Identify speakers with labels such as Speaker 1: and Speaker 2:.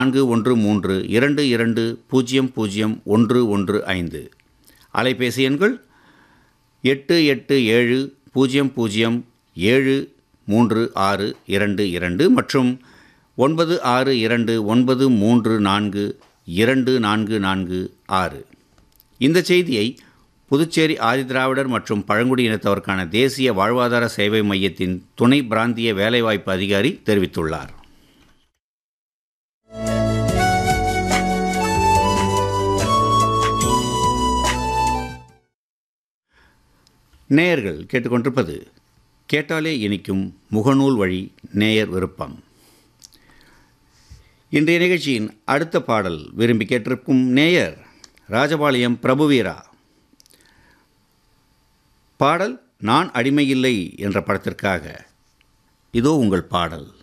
Speaker 1: நான்கு ஒன்று மூன்று இரண்டு இரண்டு பூஜ்ஜியம் பூஜ்ஜியம் ஒன்று ஒன்று ஐந்து அலைபேசி எண்கள் எட்டு எட்டு ஏழு பூஜ்ஜியம் பூஜ்ஜியம் ஏழு மூன்று ஆறு இரண்டு இரண்டு மற்றும் ஒன்பது ஆறு இரண்டு ஒன்பது மூன்று நான்கு இரண்டு நான்கு நான்கு ஆறு இந்த செய்தியை புதுச்சேரி ஆதிதிராவிடர் மற்றும் பழங்குடி இனத்தவருக்கான தேசிய வாழ்வாதார சேவை மையத்தின் துணை பிராந்திய வேலைவாய்ப்பு அதிகாரி தெரிவித்துள்ளார் நேயர்கள் கேட்டுக்கொண்டிருப்பது கேட்டாலே இனிக்கும் முகநூல் வழி நேயர் விருப்பம் இன்றைய நிகழ்ச்சியின் அடுத்த பாடல் விரும்பி கேட்டிருக்கும் நேயர் ராஜபாளையம் பிரபுவீரா பாடல் நான் அடிமையில்லை என்ற படத்திற்காக இதோ உங்கள் பாடல்